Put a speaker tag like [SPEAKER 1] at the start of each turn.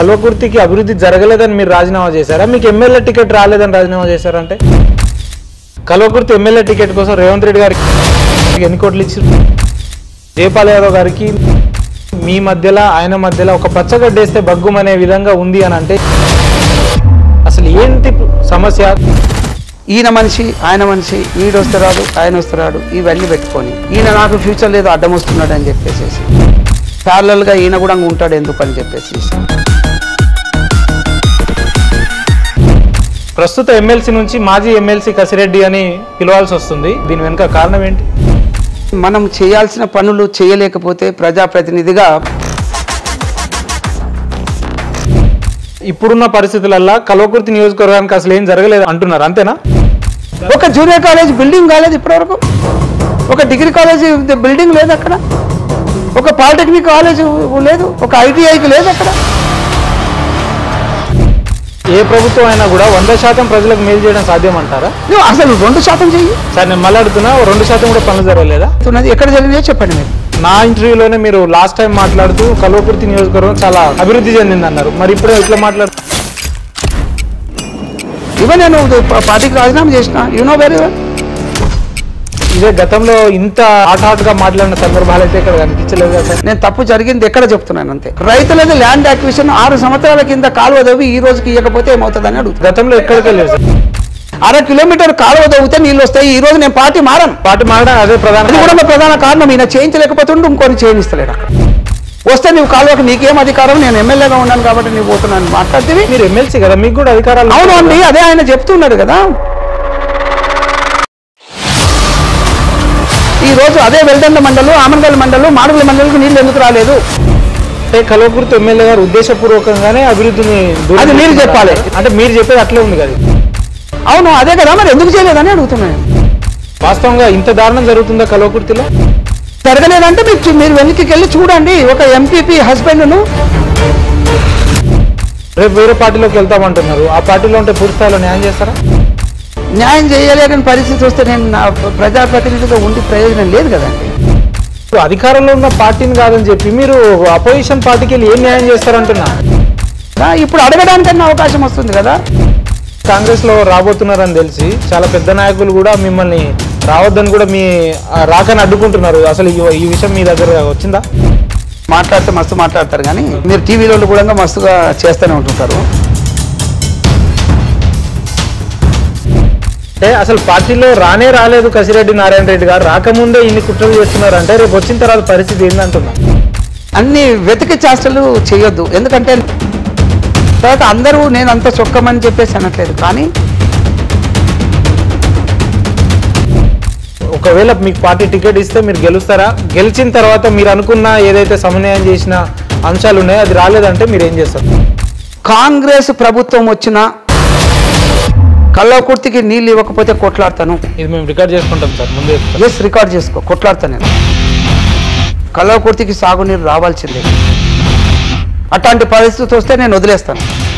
[SPEAKER 1] కల్వకుర్తికి అభివృద్ధి జరగలేదని మీరు రాజీనామా చేశారా మీకు ఎమ్మెల్యే టికెట్ రాలేదని రాజీనామా చేశారంటే కల్వకుర్తి ఎమ్మెల్యే టికెట్ కోసం రేవంత్ రెడ్డి గారికి ఎన్ని కోట్లు ఇచ్చారు జయపాల్ యాదవ్ గారికి మీ మధ్యలో ఆయన మధ్యలో ఒక పచ్చగడ్డేస్తే బగ్గుమనే విధంగా ఉంది అని అంటే అసలు ఏంటి సమస్య
[SPEAKER 2] ఈయన మనిషి ఆయన మనిషి వీడు వస్తున్నాడు ఆయన వస్తున్నాడు ఇవన్నీ పెట్టుకొని ఈయన నాకు ఫ్యూచర్ లేదు అడ్డం వస్తున్నాడు అని చెప్పేసి ప్యారలల్గా ఈయన కూడా ఉంటాడు ఎందుకు అని చెప్పేసి
[SPEAKER 1] ప్రస్తుత ఎమ్మెల్సీ నుంచి మాజీ ఎమ్మెల్సీ కసిరెడ్డి అని పిలవాల్సి వస్తుంది దీని వెనుక కారణం ఏంటి
[SPEAKER 2] మనం చేయాల్సిన పనులు చేయలేకపోతే ప్రజాప్రతినిధిగా
[SPEAKER 1] ఇప్పుడున్న పరిస్థితులల్లో కల్వకుర్తి నియోజకవర్గానికి అసలు ఏం జరగలేదు అంటున్నారు అంతేనా
[SPEAKER 2] ఒక జూనియర్ కాలేజ్ బిల్డింగ్ కాలేదు ఇప్పటివరకు ఒక డిగ్రీ కాలేజ్ బిల్డింగ్ లేదు అక్కడ ఒక పాలిటెక్నిక్ కాలేజ్ లేదు ఒక ఐటీఐకి లేదు అక్కడ
[SPEAKER 1] ఏ ప్రభుత్వం అయినా కూడా వంద శాతం ప్రజలకు మేలు చేయడం సాధ్యం అంటారా
[SPEAKER 2] నువ్వు అసలు రెండు శాతం చెయ్యి
[SPEAKER 1] సార్ నేను మళ్ళీ అడుగుతున్నా ఓ రెండు శాతం కూడా పనులు జరగలేదా
[SPEAKER 2] ఉన్నది ఎక్కడ జరిగినాయో చెప్పండి మీరు
[SPEAKER 1] నా ఇంటర్వ్యూలోనే మీరు లాస్ట్ టైం మాట్లాడుతూ కల్వకుర్తి నియోజకవర్గం చాలా అభివృద్ధి చెందింది అన్నారు మరి ఇప్పుడు ఇట్లా మాట్లాడు
[SPEAKER 2] ఇవన్నీ నేను ప- పార్టీకి రాజీనామా చేసిన యు నో వెరీ వెల్
[SPEAKER 1] ఇదే గతంలో ఇంత హాట్ హాట్ గా మాట్లాడిన సందర్భాలు అయితే ఇక్కడ కనిపించలేదు కదా సార్
[SPEAKER 2] నేను తప్పు జరిగింది ఎక్కడ చెప్తున్నాను అంతే రైతులది ల్యాండ్ యాక్విజిషన్ ఆరు సంవత్సరాల కింద కాలువ తవ్వి ఈ రోజుకి ఇవ్వకపోతే ఏమవుతుందని అడుగుతుంది
[SPEAKER 1] గతంలో ఎక్కడికి వెళ్ళారు సార్
[SPEAKER 2] అర కిలోమీటర్ కాలువ తవ్వితే నీళ్ళు వస్తాయి ఈ రోజు నేను పార్టీ మారను
[SPEAKER 1] పార్టీ మారడం అదే ప్రధాన
[SPEAKER 2] అది కూడా నా ప్రధాన కారణం ఈయన చేయించలేకపోతుండే ఇంకొని చేయిస్తలేడు అక్కడ వస్తే నువ్వు కాలువకి నీకేం అధికారం నేను ఎమ్మెల్యేగా ఉన్నాను కాబట్టి నువ్వు పోతున్నాను మాట్లాడితే
[SPEAKER 1] మీరు ఎమ్మెల్సీ కదా మీకు కూడా అధికారాలు
[SPEAKER 2] అవును అండి అదే ఆయన చెప్తున్నాడు కదా ఈ రోజు అదే వెల్దండ మండలు ఆమనగల్ మండలు మాడుగుల మండలకు నీళ్ళు ఎందుకు రాలేదు
[SPEAKER 1] అంటే కల్వకుర్తి ఎమ్మెల్యే గారు ఉద్దేశపూర్వకంగానే అభివృద్ధిని దూరం
[SPEAKER 2] అది మీరు
[SPEAKER 1] చేస్తున్నారు.
[SPEAKER 2] చెప్పాలి.
[SPEAKER 1] అంటే మీరు చెప్పేది అట్లే ఉంది కదా
[SPEAKER 2] అవును అదే కదా మరి ఎందుకు చేయలేదని అడుగుతున్నాను
[SPEAKER 1] వాస్తవంగా ఇంత దారుణం జరుగుతుందా కల్వకుర్తిలో
[SPEAKER 2] జరగలేదంటే మీరు మీరు వెనక్కి వెళ్ళి చూడండి ఒక ఎంపీపీ హస్బెండ్ను
[SPEAKER 1] రేపు వేరే పార్టీలోకి వెళ్తామంటున్నారు ఆ పార్టీలో ఉంటే పూర్తి స్థాయిలో న్యాయం చేస్తారా
[SPEAKER 2] న్యాయం చేయలేని పరిస్థితి వస్తే నేను నా ప్రజాప్రతినిధిగా ఉండి ప్రయోజనం లేదు కదండి
[SPEAKER 1] ఇప్పుడు అధికారంలో ఉన్న పార్టీని కాదని చెప్పి మీరు అపోజిషన్ పార్టీకి వెళ్ళి ఏం న్యాయం చేస్తారంటున్నా
[SPEAKER 2] ఆ, ఇప్పుడు అడగడానికన్నా అవకాశం వస్తుంది కదా
[SPEAKER 1] కాంగ్రెస్ లో రాబోతున్నారని తెలిసి చాలా పెద్ద నాయకులు కూడా మిమ్మల్ని రావద్దని కూడా మీ ఆ, రాకని అడ్డుకుంటున్నారు అసలు ఈ- ఈ విషయం మీ దగ్గర వచ్చిందా
[SPEAKER 2] మాట్లాడితే మస్తు మాట్లాడతారు కానీ మీరు టీవీలో కూడా మస్తుగా చేస్తూనే ఉంటుంటారు
[SPEAKER 1] అంటే అసలు పార్టీలో రానే రాలేదు కసిరెడ్డి నారాయణ రెడ్డి గారు రాకముందే ఇన్ని కుట్రలు చేస్తున్నారు అంటే రేపు వచ్చిన తర్వాత పరిస్థితి ఏందంటున్నా
[SPEAKER 2] అన్ని వెతికి చేష్టలు చేయొద్దు ఎందుకంటే తర్వాత అందరూ నేను అంత చొక్కమని చెప్పేసి అనట్లేదు కానీ
[SPEAKER 1] ఒకవేళ మీకు పార్టీ టికెట్ ఇస్తే మీరు గెలుస్తారా గెలిచిన తర్వాత మీరు అనుకున్న ఏదైతే సమన్వయం చేసిన అంశాలు ఉన్నాయో అది రాలేదంటే మీరు ఏం చేస్తారు
[SPEAKER 2] కాంగ్రెస్ ప్రభుత్వం వచ్చిన కళ్ళకుర్తికి నీళ్ళు ఇవ్వకపోతే కొట్లాడతాను
[SPEAKER 1] ఇది మేము రికార్డ్ చేసుకుంటాం సార్ ముందే చెప్తాను.
[SPEAKER 2] ఎస్ రికార్డ్ చేసుకో కొట్లాడతాను నేను కళ్ళకుర్తికి సాగునీరు రావాల్సిందే అట్లాంటి పరిస్థితి వస్తే నేను వదిలేస్తాను